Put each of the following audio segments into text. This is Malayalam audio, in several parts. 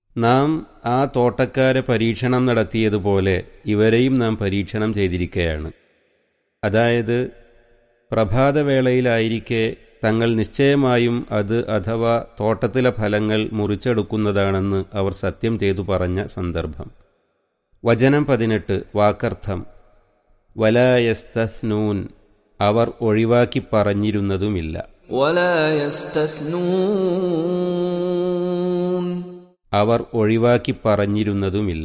നാം ആ തോട്ടക്കാരെ പരീക്ഷണം നടത്തിയതുപോലെ ഇവരെയും നാം പരീക്ഷണം ചെയ്തിരിക്കുകയാണ് അതായത് പ്രഭാതവേളയിലായിരിക്കെ തങ്ങൾ നിശ്ചയമായും അത് അഥവാ തോട്ടത്തിലെ ഫലങ്ങൾ മുറിച്ചെടുക്കുന്നതാണെന്ന് അവർ സത്യം ചെയ്തു പറഞ്ഞ സന്ദർഭം വചനം പതിനെട്ട് വാക്കർത്ഥം വലായസ്തസ്നൂൻ അവർ ഒഴിവാക്കി പറഞ്ഞിരുന്നതുമില്ല ولا يستثنون അവർ ഒഴിവാക്കി പറഞ്ഞിരുന്നതുമില്ല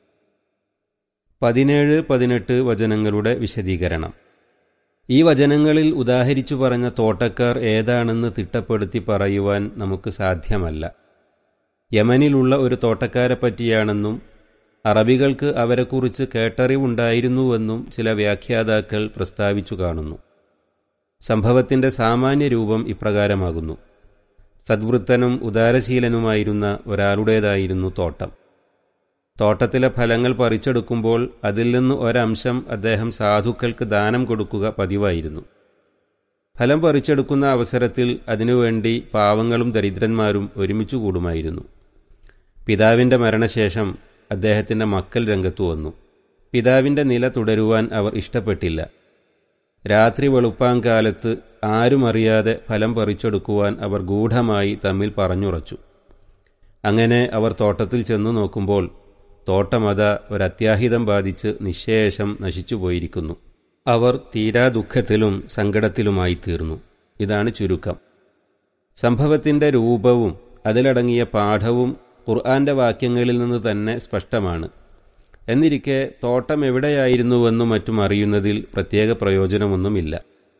പതിനേഴ് പതിനെട്ട് വചനങ്ങളുടെ വിശദീകരണം ഈ വചനങ്ങളിൽ ഉദാഹരിച്ചു പറഞ്ഞ തോട്ടക്കാർ ഏതാണെന്ന് തിട്ടപ്പെടുത്തി പറയുവാൻ നമുക്ക് സാധ്യമല്ല യമനിലുള്ള ഒരു തോട്ടക്കാരെ പറ്റിയാണെന്നും അറബികൾക്ക് അവരെക്കുറിച്ച് കേട്ടറിവുണ്ടായിരുന്നുവെന്നും ചില വ്യാഖ്യാതാക്കൾ പ്രസ്താവിച്ചു കാണുന്നു സംഭവത്തിൻ്റെ സാമാന്യ രൂപം ഇപ്രകാരമാകുന്നു സദ്വൃത്തനും ഉദാരശീലനുമായിരുന്ന ഒരാളുടേതായിരുന്നു തോട്ടം തോട്ടത്തിലെ ഫലങ്ങൾ പറിച്ചെടുക്കുമ്പോൾ അതിൽ നിന്ന് ഒരംശം അദ്ദേഹം സാധുക്കൾക്ക് ദാനം കൊടുക്കുക പതിവായിരുന്നു ഫലം പറിച്ചെടുക്കുന്ന അവസരത്തിൽ അതിനുവേണ്ടി പാവങ്ങളും ദരിദ്രന്മാരും ഒരുമിച്ചു കൂടുമായിരുന്നു പിതാവിൻ്റെ മരണശേഷം അദ്ദേഹത്തിൻ്റെ മക്കൾ രംഗത്തു വന്നു പിതാവിൻ്റെ നില തുടരുവാൻ അവർ ഇഷ്ടപ്പെട്ടില്ല രാത്രി വെളുപ്പാങ്കാലത്ത് ആരും അറിയാതെ ഫലം പറിച്ചെടുക്കുവാൻ അവർ ഗൂഢമായി തമ്മിൽ പറഞ്ഞുറച്ചു അങ്ങനെ അവർ തോട്ടത്തിൽ ചെന്നു നോക്കുമ്പോൾ തോട്ടമത ഒരത്യാഹിതം ബാധിച്ച് നിശേഷം നശിച്ചുപോയിരിക്കുന്നു അവർ തീരാ ദുഃഖത്തിലും സങ്കടത്തിലുമായി തീർന്നു ഇതാണ് ചുരുക്കം സംഭവത്തിൻ്റെ രൂപവും അതിലടങ്ങിയ പാഠവും ഖുർആന്റെ വാക്യങ്ങളിൽ നിന്ന് തന്നെ സ്പഷ്ടമാണ് എന്നിരിക്കെ തോട്ടം എവിടെയായിരുന്നുവെന്നും മറ്റും അറിയുന്നതിൽ പ്രത്യേക പ്രയോജനമൊന്നുമില്ല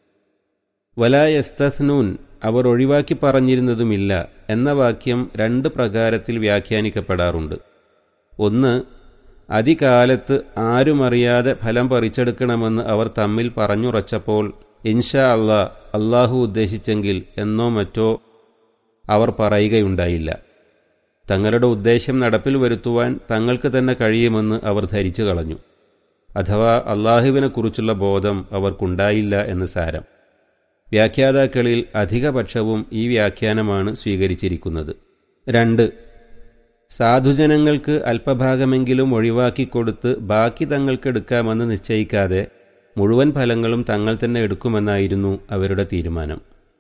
വലായസ്തസ്നൂൻ അവർ ഒഴിവാക്കി പറഞ്ഞിരുന്നതുമില്ല എന്ന വാക്യം രണ്ട് പ്രകാരത്തിൽ വ്യാഖ്യാനിക്കപ്പെടാറുണ്ട് ഒന്ന് അതികാലത്ത് ആരുമറിയാതെ ഫലം പറിച്ചെടുക്കണമെന്ന് അവർ തമ്മിൽ പറഞ്ഞുറച്ചപ്പോൾ ഇൻഷാ അള്ളാ അള്ളാഹു ഉദ്ദേശിച്ചെങ്കിൽ എന്നോ മറ്റോ അവർ പറയുകയുണ്ടായില്ല തങ്ങളുടെ ഉദ്ദേശം നടപ്പിൽ വരുത്തുവാൻ തങ്ങൾക്ക് തന്നെ കഴിയുമെന്ന് അവർ ധരിച്ചു കളഞ്ഞു അഥവാ അള്ളാഹുവിനെക്കുറിച്ചുള്ള ബോധം അവർക്കുണ്ടായില്ല എന്ന് സാരം വ്യാഖ്യാതാക്കളിൽ അധികപക്ഷവും ഈ വ്യാഖ്യാനമാണ് സ്വീകരിച്ചിരിക്കുന്നത് രണ്ട് സാധുജനങ്ങൾക്ക് അല്പഭാഗമെങ്കിലും ഒഴിവാക്കിക്കൊടുത്ത് ബാക്കി തങ്ങൾക്കെടുക്കാമെന്ന് നിശ്ചയിക്കാതെ മുഴുവൻ ഫലങ്ങളും തങ്ങൾ തന്നെ എടുക്കുമെന്നായിരുന്നു അവരുടെ തീരുമാനം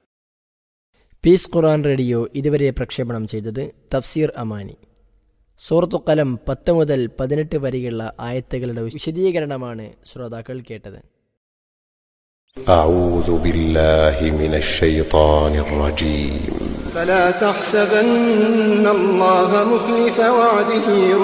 പീസ് ഖുറാൻ റേഡിയോ ഇതുവരെ പ്രക്ഷേപണം ചെയ്തത് തഫ്സീർ അമാനി സൂറത്തു കലം പത്ത് മുതൽ പതിനെട്ട് വരെയുള്ള ആയത്തുകളുടെ വിശദീകരണമാണ് ശ്രോതാക്കൾ കേട്ടത് أعوذ بالله من الشيطان الرجيم فلا تحسبن الله مخلف وعده